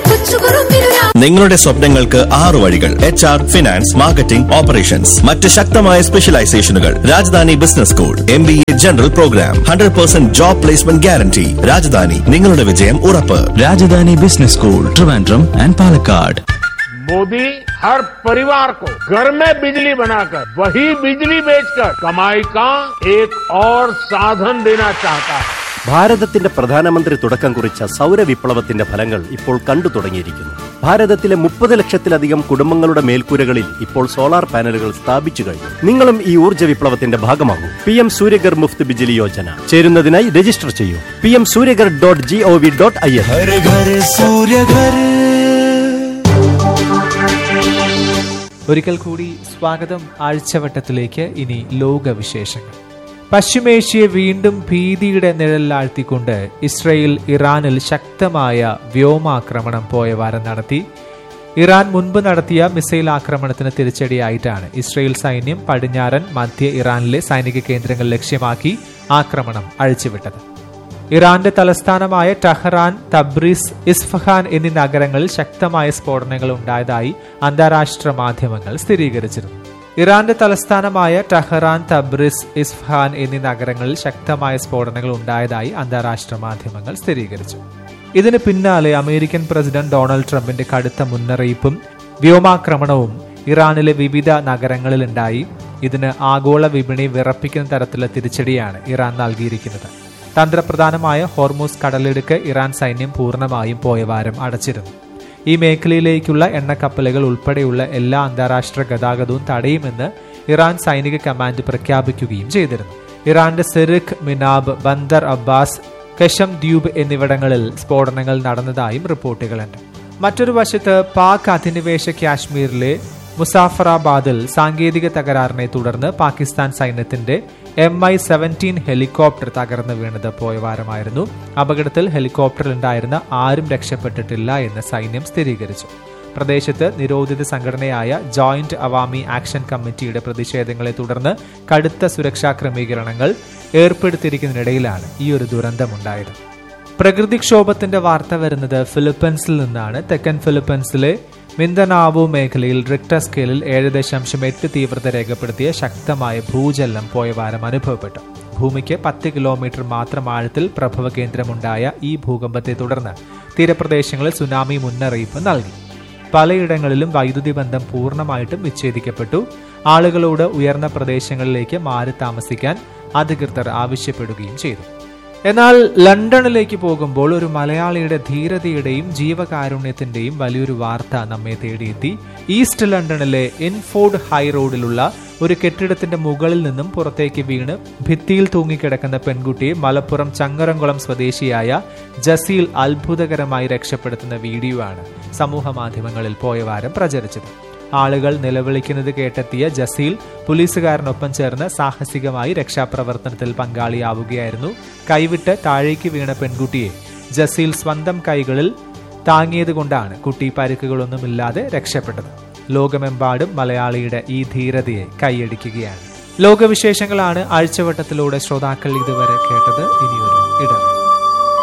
നിങ്ങളുടെ സ്വപ്നങ്ങൾക്ക് ആറു വഴികൾ H R finance marketing operations മറ്റ് ശക്തമായ സ്പെഷ്യലൈസേഷനുകൾ Rajadhani business school M B A general programme hundred percent job placement guarantee Rajadhani നിങ്ങളുടെ വിജയം ഉറപ്പ് Rajadhani business school Trivandrum and Palakkad Modi हर परिवार को घर में बिजली बनाकर वही बिजली बेचकर कमाई का एक और साधन देना चाहता है ഭാരതത്തിന്റെ പ്രധാനമന്ത്രി തുടക്കം കുറിച്ച സൗരവിപ്ലവത്തിന്റെ ഫലങ്ങൾ ഇപ്പോൾ കണ്ടു തുടങ്ങിയിരിക്കുന്നു ഭാരതത്തിലെ മുപ്പത് ലക്ഷത്തിലധികം കുടുംബങ്ങളുടെ മേൽക്കൂരകളിൽ ഇപ്പോൾ സോളാർ പാനലുകൾ സ്ഥാപിച്ചു കഴിഞ്ഞു നിങ്ങളും ഈ ഊർജ്ജ വിപ്ലവത്തിന്റെ ഭാഗമാകൂ പി എം സൂര്യഗർ മുഫ്ത് ബിജിലി യോജന ചേരുന്നതിനായി രജിസ്റ്റർ ചെയ്യൂ P M Suryaghar dot G O V dot I N ഒരിക്കൽ കൂടി സ്വാഗതം ആഴ്ചവട്ടത്തിലേക്ക് ഇനി ലോകവിശേഷങ്ങൾ പശ്ചിമേഷ്യയെ വീണ്ടും ഭീതിയുടെ നിഴലിലാഴ്ത്തിക്കൊണ്ട് ഇസ്രയേൽ ഇറാനിൽ ശക്തമായ വ്യോമാക്രമണം പോയ വാരം നടത്തി ഇറാൻ മുൻപ് നടത്തിയ മിസൈൽ ആക്രമണത്തിന് തിരിച്ചടിയായിട്ടാണ് ഇസ്രയേൽ സൈന്യം പടിഞ്ഞാറൻ മധ്യ ഇറാനിലെ സൈനിക കേന്ദ്രങ്ങൾ ലക്ഷ്യമാക്കി ആക്രമണം അഴിച്ചുവിട്ടത് ഇറാന്റെ തലസ്ഥാനമായ ടഹ്റാൻ തബ്രീസ് ഇസ്ഫഹാൻ എന്നീ നഗരങ്ങളിൽ ശക്തമായ സ്ഫോടനങ്ങൾ ഉണ്ടായതായി അന്താരാഷ്ട്ര മാധ്യമങ്ങൾ സ്ഥിരീകരിച്ചിരുന്നു ഇറാന്റെ തലസ്ഥാനമായ ടഹ്റാൻ തബ്രിസ് ഇസ്ഫഹാൻ എന്നീ നഗരങ്ങളിൽ ശക്തമായ സ്ഫോടനങ്ങൾ ഉണ്ടായതായി അന്താരാഷ്ട്ര മാധ്യമങ്ങൾ സ്ഥിരീകരിച്ചു ഇതിന് പിന്നാലെ അമേരിക്കൻ പ്രസിഡന്റ് ഡൊണാൾഡ് ട്രംപിന്റെ കടുത്ത മുന്നറിയിപ്പും വ്യോമാക്രമണവും ഇറാനിലെ വിവിധ നഗരങ്ങളിൽ ഉണ്ടായി ഇതിന് ആഗോള വിപണി വിറപ്പിക്കുന്ന തരത്തിലുള്ള തിരിച്ചടിയാണ് ഇറാൻ നൽകിയിരിക്കുന്നത് തന്ത്രപ്രധാനമായ ഹോർമൂസ് കടലിടുക്ക് ഇറാൻ സൈന്യം പൂർണ്ണമായും പോയ വാരം അടച്ചിരുന്നു ഈ മേഖലയിലേക്കുള്ള എണ്ണക്കപ്പലുകൾ ഉൾപ്പെടെയുള്ള എല്ലാ അന്താരാഷ്ട്ര ഗതാഗതവും തടയുമെന്ന് ഇറാൻ സൈനിക കമാൻഡ് പ്രഖ്യാപിക്കുകയും ചെയ്തിരുന്നു ഇറാന്റെ സെറിഖ് മിനാബ് ബന്ദർ അബ്ബാസ് കഷം ദ്വീപ് എന്നിവിടങ്ങളിൽ സ്ഫോടനങ്ങൾ നടന്നതായും റിപ്പോർട്ടുകളുണ്ട് മറ്റൊരു വശത്ത് പാക് അധിനിവേശ കാശ്മീരിലെ മുസാഫറാബാദിൽ സാങ്കേതിക തകരാറിനെ തുടർന്ന് പാകിസ്ഥാൻ സൈന്യത്തിന്റെ എം ഐ സെവൻറ്റീൻ ഹെലികോപ്റ്റർ തകർന്നു വീണത് പോയ വാരമായിരുന്നു അപകടത്തിൽ ഹെലികോപ്റ്ററിലുണ്ടായിരുന്ന ആരും രക്ഷപ്പെട്ടിട്ടില്ല എന്ന് സൈന്യം സ്ഥിരീകരിച്ചു പ്രദേശത്ത് നിരോധിത സംഘടനയായ ജോയിന്റ് അവാമി ആക്ഷൻ കമ്മിറ്റിയുടെ പ്രതിഷേധങ്ങളെ തുടർന്ന് കടുത്ത സുരക്ഷാ ക്രമീകരണങ്ങൾ ഏർപ്പെടുത്തിയിരിക്കുന്നതിനിടയിലാണ് ഈ ഒരു ദുരന്തമുണ്ടായത് പ്രകൃതിക്ഷോഭത്തിന്റെ വാർത്ത വരുന്നത് ഫിലിപ്പീൻസിൽ നിന്നാണ് തെക്കൻ ഫിലിപ്പീൻസിലെ മിന്തനാവു മേഖലയിൽ റിക്ടർ സ്കെയിലിൽ ഏഴ് ദശാംശം എട്ട് തീവ്രത രേഖപ്പെടുത്തിയ ശക്തമായ ഭൂചലനം പോയ വാരം അനുഭവപ്പെട്ടു ഭൂമിക്ക് പത്ത് കിലോമീറ്റർ മാത്രം ആഴത്തിൽ പ്രഭവ കേന്ദ്രമുണ്ടായ ഈ ഭൂകമ്പത്തെ തുടർന്ന് തീരപ്രദേശങ്ങളിൽ സുനാമി മുന്നറിയിപ്പ് നൽകി പലയിടങ്ങളിലും വൈദ്യുതി ബന്ധം പൂർണ്ണമായിട്ടും വിച്ഛേദിക്കപ്പെട്ടു ആളുകളോട് ഉയർന്ന പ്രദേശങ്ങളിലേക്ക് മാറി താമസിക്കാൻ അധികൃതർ ആവശ്യപ്പെടുകയും ചെയ്തു എന്നാൽ ലണ്ടനിലേക്ക് പോകുമ്പോൾ ഒരു മലയാളിയുടെ ധീരതയുടെയും ജീവകാരുണ്യത്തിന്റെയും വലിയൊരു വാർത്ത നമ്മെ തേടിയെത്തി ഈസ്റ്റ് ലണ്ടനിലെ ഇൻഫോർഡ് ഹൈ റോഡിലുള്ള ഒരു കെട്ടിടത്തിന്റെ മുകളിൽ നിന്നും പുറത്തേക്ക് വീണ് ഭിത്തിയിൽ തൂങ്ങിക്കിടക്കുന്ന പെൺകുട്ടിയെ മലപ്പുറം ചങ്ങരംകുളം സ്വദേശിയായ ജസീൽ അത്ഭുതകരമായി രക്ഷപ്പെടുത്തുന്ന വീഡിയോ ആണ് സമൂഹ മാധ്യമങ്ങളിൽ പോയ വാരം പ്രചരിച്ചത് ആളുകൾ നിലവിളിക്കുന്നത് കേട്ടെത്തിയ ജസീൽ പോലീസുകാരനൊപ്പം ചേർന്ന് സാഹസികമായി രക്ഷാപ്രവർത്തനത്തിൽ പങ്കാളിയാവുകയായിരുന്നു കൈവിട്ട് താഴേക്ക് വീണ പെൺകുട്ടിയെ ജസീൽ സ്വന്തം കൈകളിൽ താങ്ങിയതുകൊണ്ടാണ് കുട്ടി പരിക്കുകളൊന്നുമില്ലാതെ രക്ഷപ്പെട്ടത് ലോകമെമ്പാടും മലയാളിയുടെ ഈ ധീരതയെ കൈയടിക്കുകയാണ് ലോകവിശേഷങ്ങളാണ് ആഴ്ചവട്ടത്തിലൂടെ ശ്രോതാക്കൾ ഇതുവരെ കേട്ടത് ഇനിയൊരു ഇടവേള